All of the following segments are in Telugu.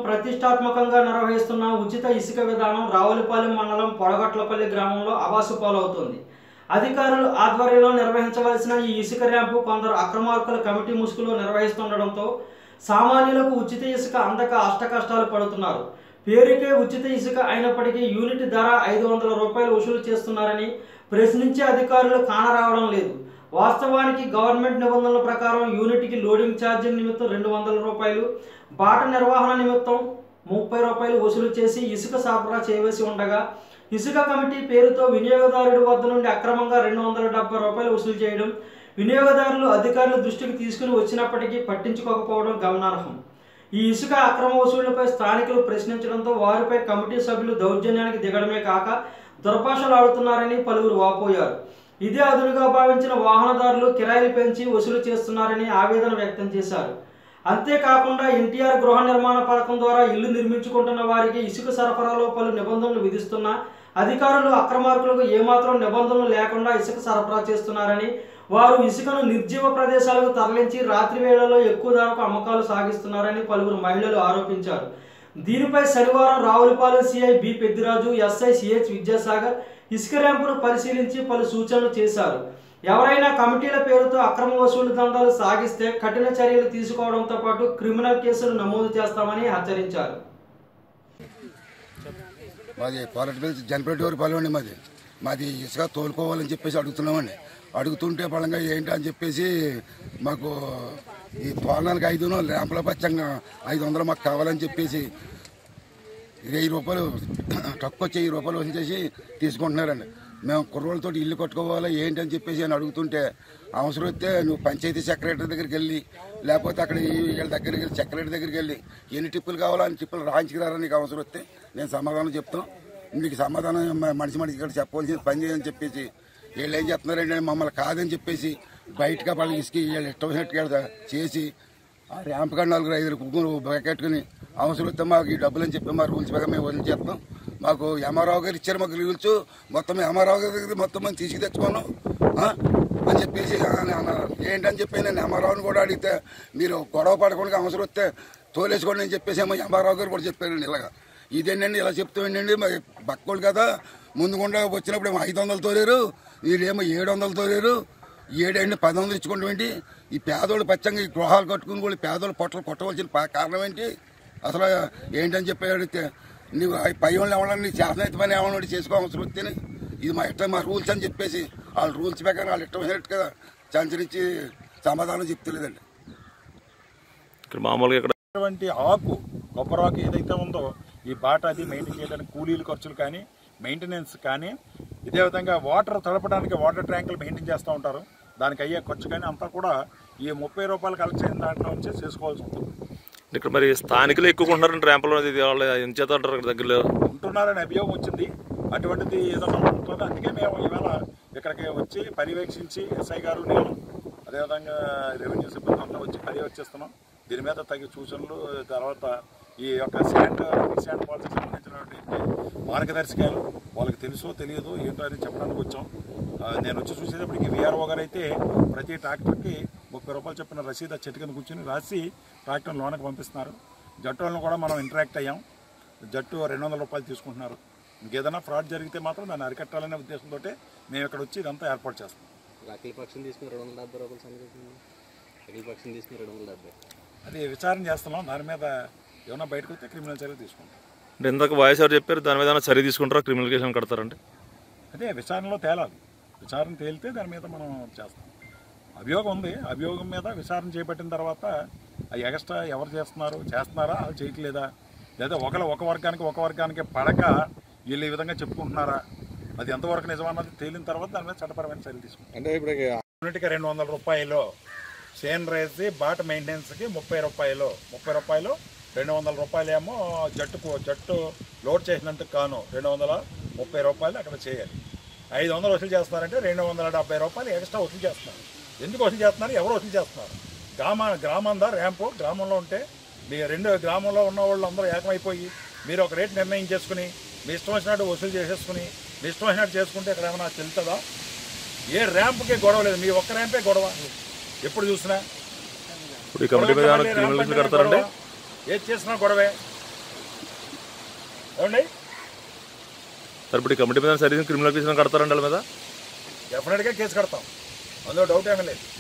ప్రతిష్టాత్మకంగా నిర్వహిస్తున్న ఉచిత ఇసుక విధానం రావులపాలెం మండలం పొడగట్లపల్లి గ్రామంలో అవాసు పాలవుతోంది అధికారులు ఆధ్వర్యంలో నిర్వహించవలసిన ఈ ఇసుక ర్యాంపు కొందరు అక్రమార్కుల కమిటీ ముసుగులో నిర్వహిస్తుండడంతో సామాన్యులకు ఉచిత ఇసుక అందక అష్టకష్టాలు పడుతున్నారు పేరుకే ఉచిత ఇసుక అయినప్పటికీ యూనిట్ ధర ఐదు వందల రూపాయలు వసూలు చేస్తున్నారని ప్రశ్నించే అధికారులు కానరావడం లేదు వాస్తవానికి గవర్నమెంట్ నిబంధనల ప్రకారం యూనిట్కి లోడింగ్ ఛార్జీల నిమిత్తం రెండు వందల రూపాయలు బాట నిర్వహణ నిమిత్తం ముప్పై రూపాయలు వసూలు చేసి ఇసుక సరఫరా చేయవలసి ఉండగా ఇసుక కమిటీ పేరుతో వినియోగదారుడి వద్ద నుండి అక్రమంగా రెండు వందల డెబ్బై రూపాయలు వసూలు చేయడం వినియోగదారులు అధికారుల దృష్టికి తీసుకుని వచ్చినప్పటికీ పట్టించుకోకపోవడం గమనార్హం ఈ ఇసుక అక్రమ వసూళ్లపై స్థానికులు ప్రశ్నించడంతో వారిపై కమిటీ సభ్యులు దౌర్జన్యానికి దిగడమే కాక దుర్భాషలాడుతున్నారని పలువురు వాపోయారు ఇదే అదునుగా భావించిన వాహనదారులు కిరాయిలు పెంచి వసూలు చేస్తున్నారని ఆవేదన వ్యక్తం చేశారు అంతేకాకుండా ఎన్టీఆర్ గృహ నిర్మాణ పథకం ద్వారా ఇల్లు నిర్మించుకుంటున్న వారికి ఇసుక సరఫరాలో పలు నిబంధనలు విధిస్తున్నా అధికారులు అక్రమార్కులకు ఏమాత్రం నిబంధనలు లేకుండా ఇసుక సరఫరా చేస్తున్నారని వారు ఇసుకను నిర్జీవ ప్రదేశాలకు తరలించి రాత్రి వేళల్లో ఎక్కువ ధరకు అమ్మకాలు సాగిస్తున్నారని పలువురు మహిళలు ఆరోపించారు దీనిపై శనివారం Ravulapalem CI B Peddiraju SI CH Vidyasagar ఇసుక ర్యాంపును పరిశీలించి పలు సూచనలు చేశారు ఎవరైనా కమిటీల పేరుతో అక్రమ వసూలు దందాలు సాగిస్తే కఠిన చర్యలు తీసుకోవడంతో పాటు క్రిమినల్ కేసులు నమోదు చేస్తామని హెచ్చరించారు మాది పాలటిపల్లి జనపేట వరకు పాల్గొండి మాది మాది ఇసుక తోలుకోవాలని చెప్పేసి అడుగుతున్నామండి అడుగుతుంటే పరంగా ఏంటి అని చెప్పేసి మాకు ఈ తోలనానికి ఐదు ర్యాంపుల పచ్చంగా ఐదు వందలు మాకు కావాలని చెప్పేసి వెయ్యి రూపాయలు తక్కువ వచ్చి వెయ్యి రూపాయలు వచ్చేసి తీసుకుంటున్నారండి మేము కుర్రోళ్ళతో ఇల్లు కట్టుకోవాలా ఏంటి అని చెప్పేసి అని అడుగుతుంటే అవసరం వస్తే నువ్వు పంచాయతీ సెక్రటరీ దగ్గరికి వెళ్ళి లేకపోతే అక్కడ ఈ వీళ్ళ దగ్గరికి వెళ్ళి సెక్రటరీ దగ్గరికి వెళ్ళి ఎన్ని టిప్పులు కావాలో అన్ని టిప్పులు రాయించుకురారా నీకు అవసరం వస్తే నేను సమాధానం చెప్తాం మీకు సమాధానం మ- మనిషి మనిషి ఇక్కడ చెప్పవలసిన పని చేయని చెప్పేసి వీళ్ళు ఏం చెప్తున్నారంటే మమ్మల్ని కాదని చెప్పేసి బయటగా వాళ్ళకి ఇసుక వీళ్ళు ఇష్టం వచ్చినట్టుగా చేసి ఆ ర్యాంప్ కాడ నలుగురు ఐదు కుక్కలు బకెట్టుకుని అవసరం వస్తే మాకు ఈ డబ్బులు అని చెప్పి మా రూల్స్ ప్రకారం మేము వదిలి చేస్తాం మాకు ఎంఆర్ఆవు గారు ఇచ్చారు మాకు రూల్స్ మొత్తం ఎంఆర్ఆవు గారి దగ్గర మొత్తం మనం తీసుకు తెచ్చుకోను ఆ? అని చెప్పేసి అని అన్నారు ఏంటని చెప్పి నేను ఎంఆర్ఆవుని కూడా అడిగితే మీరు గొడవ పడకుండా అవసరం వస్తే తోలేసుకోండి అని చెప్పేసి ఏమో ఎంఆర్ఆవు గారు కూడా చెప్పారండి ఇలాగా ఇదేంటండి ఇలా చెప్తామండి మరి బక్కోళ్ళు కదా ముందుకుండా వచ్చినప్పుడు ఏమో ఐదు వందలు తోలేరు వీళ్ళేమో ఏడు వందలు తోలేరు ఏడేంటి పది వందలు ఇచ్చుకోవడం ఏంటి ఈ పేదోళ్ళు పచ్చంగా ఈ గృహాలు కట్టుకుని కూడా పేదోళ్ళు పొట్టలు కొట్టవలసిన పా- కారణం ఏంటి అసలు ఏంటని చెప్పి అడిగితే నువ్వు ఆ పై వాళ్ళు ఎవరన్నా నీ చేతనైతే పని ఎవరన్నా చేసుకో అవసరం వస్తేనే ఇది మా ఇష్టం మా రూల్స్ అని చెప్పేసి వాళ్ళ రూల్స్ ప్రకారం వాళ్ళు ఇష్టం వచ్చినట్టుగా సంచరించి సమాధానం చెప్తలేదండి ఇక్కడ మామూలుగా ఇక్కడ అటువంటి ఆకు కొబ్బరి ఆకు ఏదైతే ఉందో ఈ బాట అది మెయింటైన్ చేయడానికి కూలీల ఖర్చులు కానీ మెయింటెనెన్స్ కానీ ఇదే విధంగా వాటర్ తడపడానికి వాటర్ ట్యాంకులు మెయింటైన్ చేస్తూ ఉంటారు దానికి అయ్యే ఖర్చు కానీ అంతా కూడా ఈ ముప్పై రూపాయలు కలెక్ట్ చేసిన దాంట్లో నుంచి చేసుకోవాల్సి ఉంటుంది ఇక్కడ మరి స్థానికులు ఎక్కువ ఉంటారంటే ర్యాంపులో ఇది వాళ్ళు ఏం చేత అంటారు ఇక్కడ దగ్గరలో ఉంటున్నారని అభియోగం వచ్చింది అటువంటిది ఏదైనా ఉంటుంది అందుకే మేము ఇవాళ ఇక్కడికి వచ్చి పర్యవేక్షించి ఎస్ఐ గారు నేను అదేవిధంగా రెవెన్యూ సిబ్బంది అంతా వచ్చి పర్యవేక్షిస్తున్నాం దీని మీద తగిన సూచనలు తర్వాత ఈ యొక్క శాండ్ శాండ్ పాలసీకి సంబంధించినటువంటి మార్గదర్శకాలు వాళ్ళకి తెలుసో తెలియదో ఏంటో అని చెప్పడానికి వచ్చాం ఆ, నేను వచ్చి చూసేటప్పటికి విఆర్ఓ గారు అయితే ప్రతి ట్రాక్టర్కి ముప్పై రూపాయలు చెప్పిన రసీదు ఆ చెట్టు కింద కూర్చొని రాసి ట్రాక్టర్ లోనకి పంపిస్తున్నారు జట్టు వాళ్ళని కూడా మనం ఇంటరాక్ట్ అయ్యాం జట్టు రెండు వందల రూపాయలు తీసుకుంటున్నారు ఇంకేదైనా ఫ్రాడ్ జరిగితే మాత్రం దాన్ని అరికట్టాలనే ఉద్దేశంతో మేము ఇక్కడ వచ్చి ఇదంతా ఏర్పాటు చేస్తాం అఖిల పక్షం తీసుకుని రెండు వందల డెబ్బై రూపాయలు సంగతి అఖిల పక్షం తీసుకుని రెండు వందల డెబ్బై అది విచారణ చేస్తున్నాం దాని మీద ఏమైనా బయటకు వస్తే క్రిమినల్ చర్య తీసుకుంటాం అంటే ఇందాక వాయిస్ ఎవరు చెప్పారు దాని మీద ఏమైనా చర్య తీసుకుంటారా క్రిమినల్ కేసు కడతారంటే అదే విచారణలో తేలాలి విచారణ తేలితే దాని మీద మనం చేస్తాం అభియోగం ఉంది అభియోగం మీద విచారణ చేపట్టిన తర్వాత ఆ ఎగస్ట్రా ఎవరు చేస్తున్నారు చేస్తున్నారా అది చేయట్లేదా లేదా ఒకరు ఒక వర్గానికి ఒక వర్గానికి పడక వీళ్ళు ఈ విధంగా చెప్పుకుంటున్నారా అది ఎంతవరకు నిజమన్నది తేలిన తర్వాత దాని మీద చట్టపరమైన చర్యలు తీసుకుంటాం అంటే ఇప్పుడు యూనిట్కి రెండు వందల రూపాయలు సేన్ రైస్ బాట్ మెయింటెనెన్స్కి ముప్పై రూపాయలు ముప్పై రూపాయలు రెండు వందల రూపాయలు ఏమో జట్టుకు జట్టు లోడ్ చేసినందుకు కాను రెండు వందల ముప్పై రూపాయలు అక్కడ చేయాలి ఐదు వందలు వసూలు చేస్తున్నారంటే రెండు వందల డెబ్బై రూపాయలు ఎక్స్ట్రా వసూలు చేస్తున్నారు ఎందుకు వసూలు చేస్తున్నారు ఎవరు వసూలు చేస్తున్నారు గ్రామ గ్రామందా ర్యాంపు గ్రామంలో ఉంటే మీ రెండు గ్రామంలో ఉన్న వాళ్ళు అందరూ ఏకమైపోయి మీరు ఒక రేట్ నిర్ణయం చేసుకుని మీ ఇష్టం వచ్చినట్టు వసూలు చేసేసుకుని మీ ఇష్టం వచ్చినట్టు చేసుకుంటే ఇక్కడ ఏమైనా తెలుస్తుందా ఏ ర్యాంప్కి గొడవ లేదు మీ ఒక్క ర్యాంపే గొడవ ఎప్పుడు చూసినా ఇప్పుడు ఈ కమిటీ మీద ఏమైనా క్రిమినల్ కేసులు కడతారంటే ఏది చేసినా గొడవే ఏమండి సార్ ఇప్పుడు ఈ కమిటీ మీద సరిగ్గా క్రిమినల్ కేసులు కడతారండి వాళ్ళ మీద డెఫినెట్గా కేసు కడతాం అందులో డౌట్ ఏమీ లేదు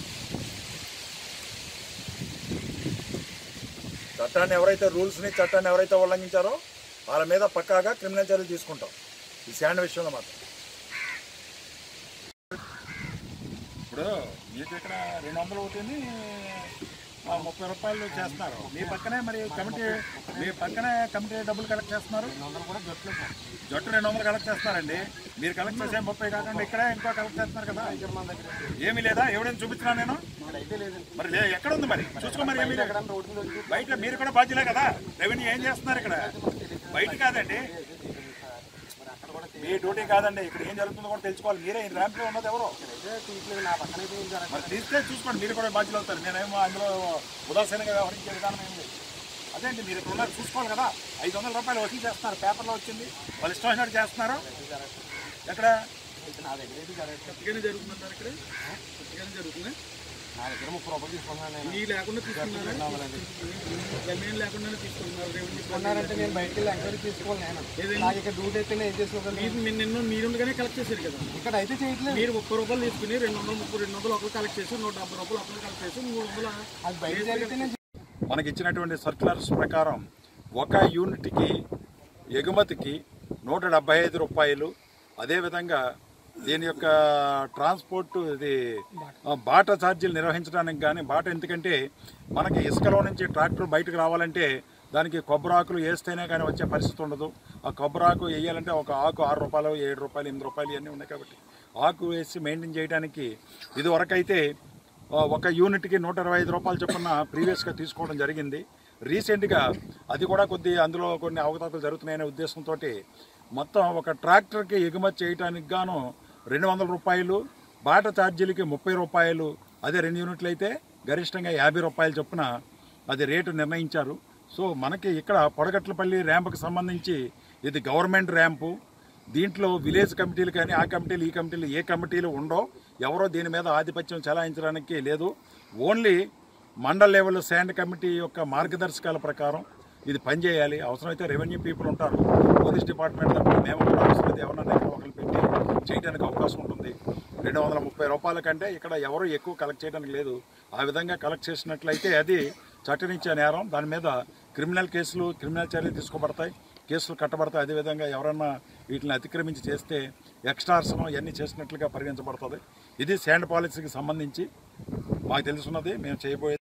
చట్టాన్ని ఎవరైతే రూల్స్ని చట్టాన్ని ఎవరైతే ఉల్లంఘించారో వాళ్ళ మీద పక్కాగా క్రిమినల్ చర్యలు తీసుకుంటాం ఈ శాండ్ విషయంలో మాత్రం ఇప్పుడు మీకు ఇక్కడ రెండు వందలు అవుతుంది ఆ, ముప్పై రూపాయలు చేస్తున్నారు మీ పక్కనే మరి కమిటీ మీ పక్కనే కమిటీ డబ్బులు కలెక్ట్ చేస్తున్నారు జట్టు రెండు వందలు కలెక్ట్ చేస్తారండి మీరు కలెక్ట్ చేసే ముప్పై కాకుండా ఇక్కడే ఇంకో కలెక్ట్ చేస్తున్నారు కదా ఏమీ లేదా ఎవడైనా చూపించినా నేను మరి లే- ఎక్కడ ఉంది మరి చూసుకో మరి ఏమీ లేదు. బయట మీరు కూడా బాధ్యులే కదా రెవెన్యూ ఏం చేస్తున్నారు ఇక్కడ బయట కాదండి మీ డ్యూటీ కాదండి ఇక్కడ ఏం జరుగుతుందో కూడా తెలుసుకోవాలి మీరే ఈ ర్యాంప్ లో ఉన్నది ఎవరు మరి తీస్తే చూసుకోండి మీరు కూడా బాధ్యులు అవుతారు నేనేమో అందులో ఉదాసీనంగా వ్యవహరించే విధానం ఏం లేదు అదేంటి మీరు ఇక్కడ ఉన్నారు చూసుకోవాలి కదా ఐదు వందల రూపాయలు వసూలు చేస్తున్నారు పేపర్లో వచ్చింది వాళ్ళు ఇష్టం వచ్చినట్టు చేస్తున్నారు ఎక్కడ కొత్తగానే జరుగుతుందంటారు ఇక్కడ కొత్తగానే జరుగుతుంది నా దగ్గర ముప్పై రూపాయలు తీసుకున్నాను నీ లేకుండా తీసుకున్నారా జమీన్ లేకుండానే తీసుకున్నారు రెవెన్యూ తీసుకున్నారంటే నేను బయటికి వెళ్ళి ఎంక్వైరీ తీసుకోవాలి నేను నాకు ఇక్కడ డ్యూటీ అయితే నేను ఏం చేసుకోగలను మీరు మీరు నిన్న మీరుండగానే కలెక్ట్ చేశారు కదా ఇక్కడ అయితే చేయట్లేదు మీరు ముప్పై రూపాయలు తీసుకుని రెండు వందలు ముప్పై రెండు వందలు ఒకరు కలెక్ట్ చేసి నూట డెబ్బై రూపాయలు ఒకరు కలెక్ట్ చేసి మూడు వందల అది బయట జరిగితే నేను మనకి ఇచ్చినటువంటి సర్క్యులర్స్ ప్రకారం ఒక యూనిట్కి ఎగుమతికి నూట డెబ్బై ఐదు రూపాయలు అదేవిధంగా దీని యొక్క ట్రాన్స్పోర్ట్ ఇది ఆ, బాటా ఛార్జీలు నిర్వహించడానికి కానీ బాట ఎందుకంటే మనకి ఇసుకలో నుంచి ట్రాక్టర్ బయటకు రావాలంటే దానికి కొబ్బరాకులు వేస్తేనే కానీ వచ్చే పరిస్థితి ఉండదు ఆ కొబ్బరాకు వేయాలంటే ఒక ఆకు ఆరు రూపాయలు ఏడు రూపాయలు ఎనిమిది రూపాయలు ఇవన్నీ ఉన్నాయి కాబట్టి ఆకు వేసి మెయింటైన్ చేయడానికి ఇది వరకైతే ఆ, ఒక యూనిట్కి నూట ఇరవై ఐదు రూపాయలు చొప్పున ప్రీవియస్గా తీసుకోవడం జరిగింది రీసెంట్గా అది కూడా కొద్ది అందులో కొన్ని అవకతవకలు జరుగుతున్నాయనే ఉద్దేశంతో మొత్తం ఒక ట్రాక్టర్కి ఎగుమతి చేయడానికి గాను రెండు వందల రూపాయలు బాట ఛార్జీలకి ముప్పై రూపాయలు అదే రెండు యూనిట్లు అయితే గరిష్టంగా యాభై రూపాయలు చొప్పున అది రేటు నిర్ణయించారు సో మనకి ఇక్కడ పొడగట్లపల్లి ర్యాంపుకి సంబంధించి ఇది గవర్నమెంట్ ర్యాంపు దీంట్లో విలేజ్ కమిటీలు కానీ ఆ కమిటీలు ఈ కమిటీలు ఏ కమిటీలు ఉండో ఎవరో దీని మీద ఆధిపత్యం చెలాయించడానికి లేదు only mandal level sand committee యొక్క మార్గదర్శకాల ప్రకారం ఇది పనిచేయాలి అవసరమైతే రెవెన్యూ పీపుల్ ఉంటారు పోలీస్ డిపార్ట్మెంట్ తరఫున మేము కూడా అవసరమైతే ఎవరన్నా దగ్గర ఒకరు పెట్టి చేయడానికి అవకాశం ఉంటుంది రెండు వందల ముప్పై రూపాయల కంటే ఇక్కడ ఎవరు ఎక్కువ కలెక్ట్ చేయడానికి లేదు ఆ విధంగా కలెక్ట్ చేసినట్లయితే అది చట్టనిచ్చే నేరం దాని మీద క్రిమినల్ కేసులు క్రిమినల్ చర్యలు తీసుకోబడతాయి కేసులు కట్టబడతాయి అదేవిధంగా ఎవరన్నా వీటిని అతిక్రమించి చేస్తే ఎక్స్టార్సనం ఇవన్నీ చేసినట్లుగా పరిగణించబడుతుంది ఇది శాండ్ పాలసీకి సంబంధించి మాకు తెలుసున్నది మేము చేయబోయేది